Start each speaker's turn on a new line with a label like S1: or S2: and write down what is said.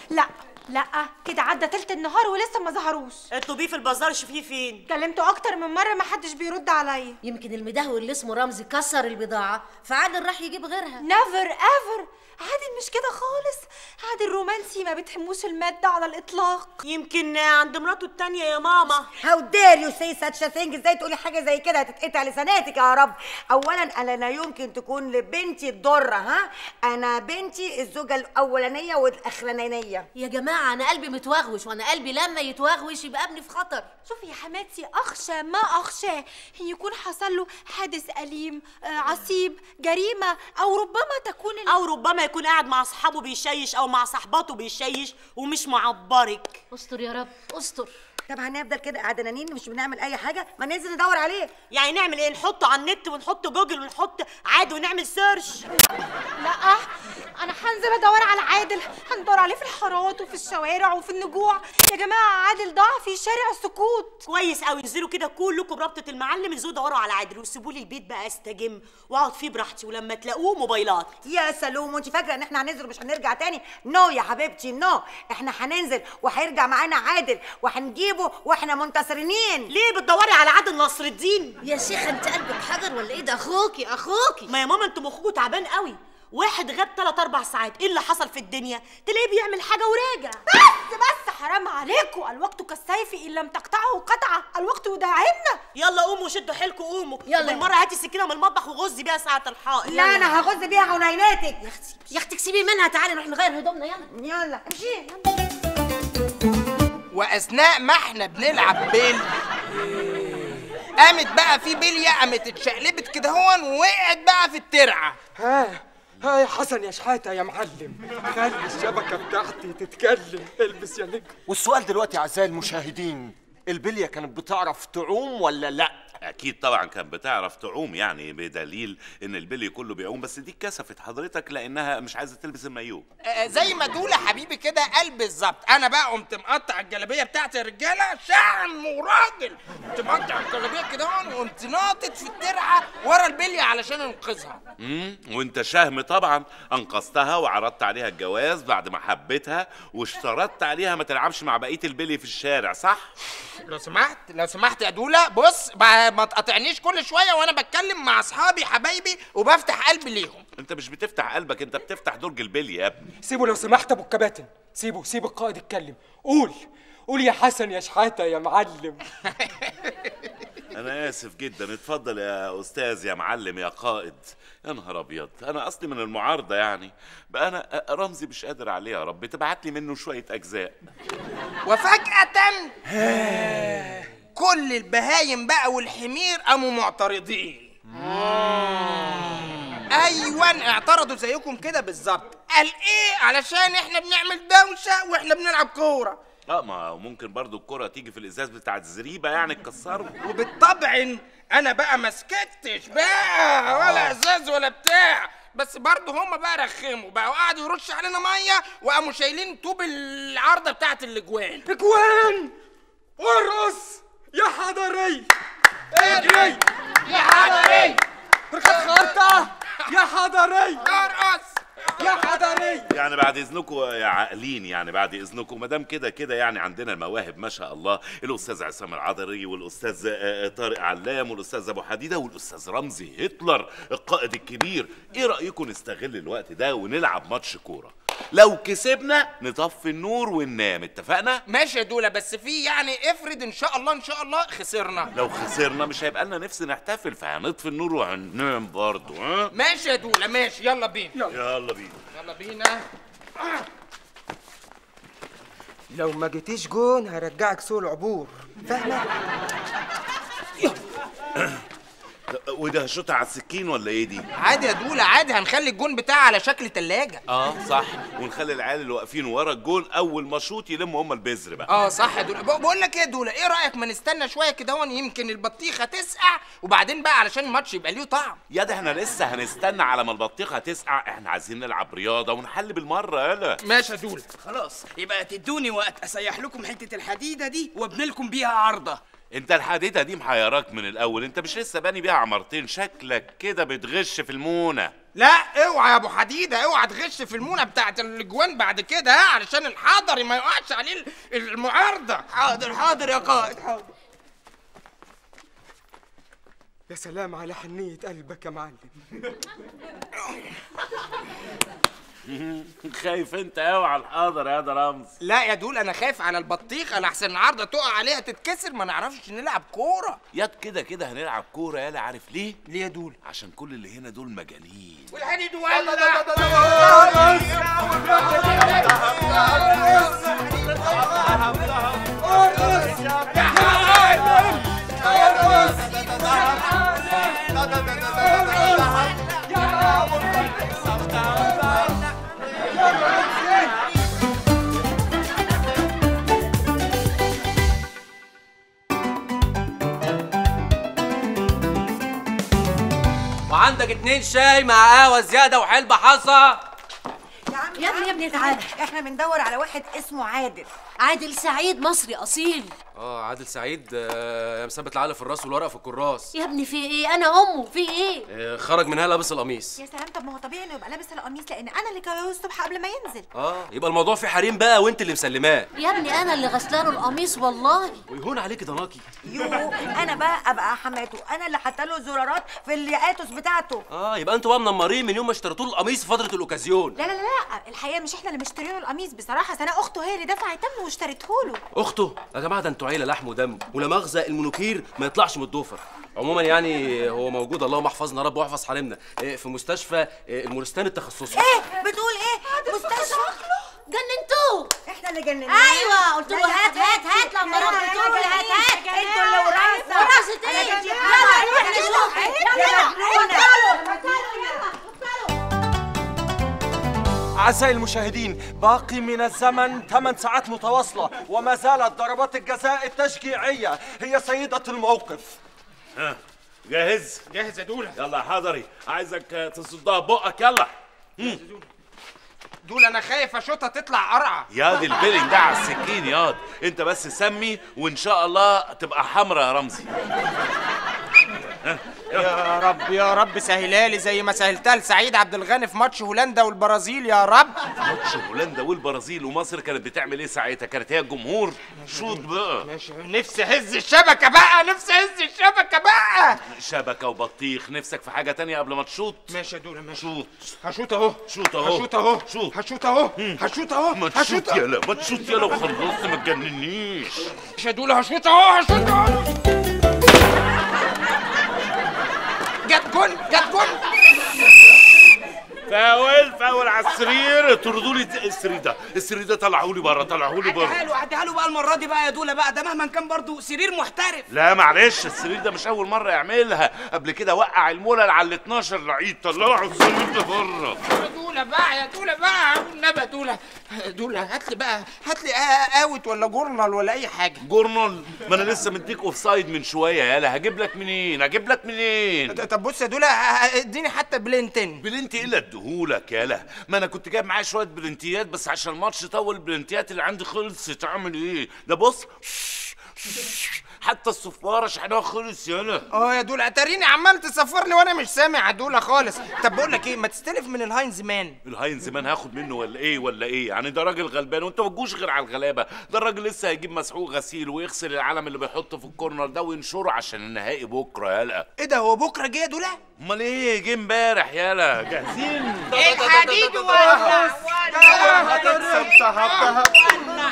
S1: لا لا كده عدى تلت النهار ولسه ما ظهروش
S2: اطلبيه في البازار شوفيه فين
S1: كلمته اكتر من مره ما حدش بيرد عليا
S3: يمكن المدهوي اللي اسمه رمزي كسر البضاعة فعادل راح يجيب غيرها
S1: نيفر ايفر عادل مش كده خالص عادل رومانسي ما بتهموش المادة على الإطلاق
S2: يمكن عند مراته التانية يا ماما
S4: هاو دير يو سي ساتش ثينج ازاي تقولي حاجه زي كده هتتقطع لساناتك يا رب اولا انا لا يمكن تكون لبنتي الضره ها انا بنتي الزوجه الاولانيه والاخرانيه
S3: يا جماعة أنا قلبي متوغوش وأنا قلبي لما يتوغوش يبقى ابني في خطر
S1: شوفي يا حماتي أخشى ما أخشاه إن يكون حصل له حادث أليم آه، عصيب جريمة أو ربما تكون ال-
S2: او ربما يكون قاعد مع اصحابه بيشيش او مع صحباته بيشيش ومش معبرك
S3: استر يا رب استر
S4: طب هنفضل كده قعدانين مش بنعمل اي حاجه ما ننزل ندور عليه
S2: يعني نعمل ايه نحطه على النت ونحط جوجل ونحط عادي ونعمل سيرش
S1: لا أنا هنزل أدور على عادل هندور عليه في الحارات وفي الشوارع وفي النجوع يا جماعة عادل ضاع في شارع السكوت
S2: كويس قوي انزلوا كده كلكم بربطه المعلم انزلوا دوروا على عادل وسيبوا لي البيت بقى استجم واقعد فيه براحتي ولما تلاقوه موبايلات
S4: يا سلوم وانت فاكره ان احنا هننزل ومش هنرجع تاني نو يا حبيبتي نو احنا هننزل وهيرجع معانا عادل وهنجيبه واحنا منتصرين
S2: ليه بتدوري على عادل نصر الدين
S3: يا شيخ أنت قلبك حجر ولا إيه ده أخوكي أخوكي
S2: ما يا ماما انتوا مخكوا تعبان قوي واحد غاب 3 4 ساعات ايه اللي حصل في الدنيا تلاقيه بيعمل حاجه وراجع
S1: بس بس حرام عليكم الوقت كالسيف إن لم تقطعه قطعة الوقت يداعبنا
S2: يلا قوموا شدوا حيلكم قوموا
S3: يلا.
S2: بالمره هاتي السكينه من المطبخ وغزي بيها ساعه الحائط
S4: لا انا هغز بيها عيناتك
S3: يا أختي يا أختي سيبي منها تعالي نروح نغير هدومنا يلا
S4: يلا امشي
S5: واثناء ما احنا بنلعب بيل قامت بقى في بليه قامت اتشقلبت كده هون ووقعت بقى في الترعه
S6: ها ها يا حسن يا شحاتة يا معلم خلي الشبكة بتاعتي تتكلم البس يا نجم
S7: والسؤال دلوقتي اعزائي المشاهدين البليه كانت بتعرف تعوم ولا لا
S8: اكيد طبعا كان بتعرف تعوم يعني بدليل ان البلي كله بيعوم بس دي كسفت حضرتك لانها مش عايزه تلبس المايوه
S5: آه، زي ما دول حبيبي كده قال بالظبط انا بقى قمت مقطع الجلابيه بتاعتي يا رجاله شعم وراجل قمت مقطع الجلابيه كده هون وقمت ناطط في الترعه ورا البليه علشان انقذها
S8: امم وانت شهم طبعا انقذتها وعرضت عليها الجواز بعد ما حبيتها واشترطت عليها ما تلعبش مع بقيه البلي في الشارع صح
S5: لو سمحت لو سمحت يا دولا بص بقى ما تقاطعنيش كل شويه وانا بتكلم مع اصحابي حبايبي وبفتح قلبي ليهم
S8: انت مش بتفتح قلبك انت بتفتح درج البلي يا ابني
S6: سيبوا لو سمحت ابو الكباتن سيبوا سيبوا القائد يتكلم قول قول يا حسن يا شحاتة يا معلم
S8: انا اسف جدا اتفضل يا استاذ يا معلم يا قائد يا نهار ابيض انا اصلي من المعارضه يعني بقى انا رمزي مش قادر عليه يا رب تبعت لي منه شويه اجزاء
S5: وفجأة كل البهايم بقى والحمير قاموا معترضين ايوه اعترضوا زيكم كده بالظبط قال ايه علشان احنا بنعمل دوشه واحنا بنلعب كوره
S8: اه ما ممكن برضو الكرة تيجي في الازاز بتاع الزريبه يعني تكسره
S5: وبالطبع انا بقى ما سكتش بقى ولا ازاز ولا بتاع بس برضه هما بقى رخموا بقى وقعدوا يرش علينا ميه وقاموا شايلين طوب العارضه بتاعت الاجوان
S6: اجوان ارقص يا حضري اجري
S5: يا حضري
S6: ركب خارطة يا حضري
S5: ارقص
S6: يا حضري
S8: يعني بعد اذنكم يا عاقلين يعني بعد اذنكم ما دام كده كده يعني عندنا المواهب ما شاء الله الاستاذ عصام العذري والاستاذ آه، طارق علام والاستاذ ابو حديده والاستاذ رمزي هتلر القائد الكبير ايه رايكم نستغل الوقت ده ونلعب ماتش كوره لو كسبنا نطفي النور وننام اتفقنا
S5: ماشي يا دولا بس في يعني افرض ان شاء الله ان شاء الله خسرنا
S8: لو خسرنا مش هيبقى لنا نفس نحتفل فهنطفي النور وهننام برضه ها
S5: ماشي يا دولا ماشي يلا بينا
S8: يلا بينا
S5: يلا بينا
S6: لو ما جيتيش جون هرجعك سوق العبور فاهمة؟
S8: وده هشوطها على السكين ولا ايه دي
S5: عادي يا دولا عادي هنخلي الجون بتاعي على شكل تلاجة
S8: اه صح ونخلي العيال اللي واقفين ورا الجول اول ما شوط يلموا هم البذر بقى
S5: اه صح يا دولا ب- بقول لك ايه يا دولا ايه رايك ما نستنى شويه كده هون يمكن البطيخه تسقع وبعدين بقى علشان الماتش يبقى ليه طعم
S8: يا ده احنا لسه هنستنى على ما البطيخه تسقع احنا عايزين نلعب رياضه ونحل بالمره يلا
S5: ماشي يا دولا
S9: خلاص يبقى تدوني وقت اسيح لكم حته الحديده دي وابني لكم بيها عارضه
S8: انت الحديده دي محيراك من الاول انت مش لسه باني بيها عمارتين شكلك كده بتغش في المونه
S5: لا اوعى يا ابو حديده اوعى تغش في المونه بتاعت الاجوان بعد كده ها علشان الحضري ما يقعش عليه المعارضه
S2: حاضر حاضر يا قائد حاضر
S6: يا سلام على حنية قلبك يا معلم
S8: خايف انت قوي على الحاضر يا ده رمز
S5: لا يا دول انا خايف على البطيخ انا احسن العارضه تقع عليها تتكسر ما نعرفش نلعب كوره
S8: ياد كده كده هنلعب كوره يالا عارف ليه
S5: ليه يا دول
S8: عشان كل اللي هنا دول مجانين
S5: والحديد
S10: وعندك اتنين شاي مع قهوه زياده وحلبة حصى
S3: يا ابني يا ابني تعالى
S4: احنا بندور على واحد اسمه عادل
S3: عادل سعيد مصري اصيل
S10: اه عادل سعيد آه، يا مثبت العقل في الراس والورقه في الكراس
S3: يا ابني في ايه انا امه في ايه
S10: آه، خرج منها لابس القميص
S1: يا سلام طب ما هو طبيعي انه يبقى لابس القميص لان انا اللي كويه الصبح قبل ما ينزل
S10: اه يبقى الموضوع فيه حريم بقى وانت اللي مسلماه
S3: يا ابني انا اللي غسلاله القميص والله
S10: ويهون عليك ضناكي
S4: يو انا بقى ابقى حماته انا اللي حاطه له زرارات في الياتوس بتاعته
S10: اه يبقى انتوا بقى منمرين من يوم ما اشتريتوا له القميص في فتره الاوكازيون
S1: لا لا لا لا الحقيقه مش احنا اللي مشتريين القميص بصراحه ده انا اخته هي اللي دفعت ثمنه واشتريته له
S10: اخته يا جماعه ده انتوا عيله لحم ودم ولا مؤاخذه المنوكير ما يطلعش من الضفر عموما يعني هو موجود اللهم احفظنا رب واحفظ حريمنا إيه، في مستشفى إيه، المورستان التخصصي
S4: ايه بتقول ايه مستشفى
S3: جننتوه
S4: احنا اللي جننا
S3: ايوه قلت له هات هات هات لما ربيتوه لي هات هات
S4: انتوا اللي وراسه
S3: وراسة ايه
S4: أنا
S3: يلا
S4: جننت.
S3: نروح نشوف
S4: يا مجنونه
S7: أعزائي المشاهدين باقي من الزمن 8 ساعات متواصلة وما زالت ضربات الجزاء التشجيعية هي سيدة الموقف
S8: ها جاهز
S5: جاهز يا دوله
S8: يلا يا حضري عايزك آه، تصدها بقك يلا
S5: دول انا خايف اشوطها تطلع قرعه
S8: ياض البيلنج ده على السكين ياض انت بس سمي وان شاء الله تبقى حمرا يا رمزي
S5: يا رب يا رب سهلها لي زي ما سهلتها لسعيد عبد الغني في ماتش هولندا والبرازيل يا رب
S8: ماتش هولندا والبرازيل ومصر كانت بتعمل ايه ساعتها كانت هي الجمهور شوط بقى
S5: ماشي نفسي اهز الشبكه بقى نفسي اهز الشبكه بقى
S8: شبكه وبطيخ نفسك في حاجه تانية قبل ما تشوط
S5: ماشي يا دوله ماشي
S8: شوط
S5: هشوط اهو
S8: شوط اهو
S5: هشوط اهو
S8: شوط
S5: هشوط اهو هشوط اهو
S8: ما
S5: هشوط
S8: تشوط يلا ما تشوط يلا وخلصت ما تجننيش
S5: يا دوله هشوط اهو هشوط اهو جت جون جت جون
S8: فاول فاول على السرير اطردوا لي السرير ده السرير ده طلعوا لي بره طلعوا لي
S9: عديها
S8: بره
S9: له عديها له بقى المره دي بقى يا دوله بقى ده مهما كان برضه سرير محترف
S8: لا معلش السرير ده مش اول مره يعملها قبل كده وقع المولل على ال 12 لعيب طلعوا السرير ده بره
S5: يا دوله بقى يا دوله بقى والنبي يا دوله دوله هات لي بقى هات لي اوت ولا جورنال ولا اي حاجه
S8: جورنال ما انا لسه مديك اوف سايد من شويه يالا هجيب لك منين هجيب لك منين
S5: طب بص يا دوله اديني حتى بلنتين
S8: بلنتي ايه اللي اديهولك يالا ما انا كنت جايب معايا شويه بلنتيات بس عشان الماتش طول البلنتيات اللي عندي خلصت اعمل ايه ده بص حتى الصفاره شحنها خلص يالا
S5: اه يا دوله اتاريني عمال تصفر لي وانا مش سامع يا دوله خالص طب بقول لك ايه ما تستلف من الهاينز مان
S8: الهاين زمان هاخد منه ولا ايه ولا ايه يعني ده راجل غلبان وانت ما تجوش غير على الغلابه ده الراجل لسه هيجيب مسحوق غسيل ويغسل العلم اللي بيحطه في الكورنر ده وينشره عشان النهائي بكره يالا
S5: ايه ده هو بكره جه يا دوله
S8: امال ايه جه امبارح يالا جاهزين
S5: الحديد والناس
S7: هتكسب ذهب ذهب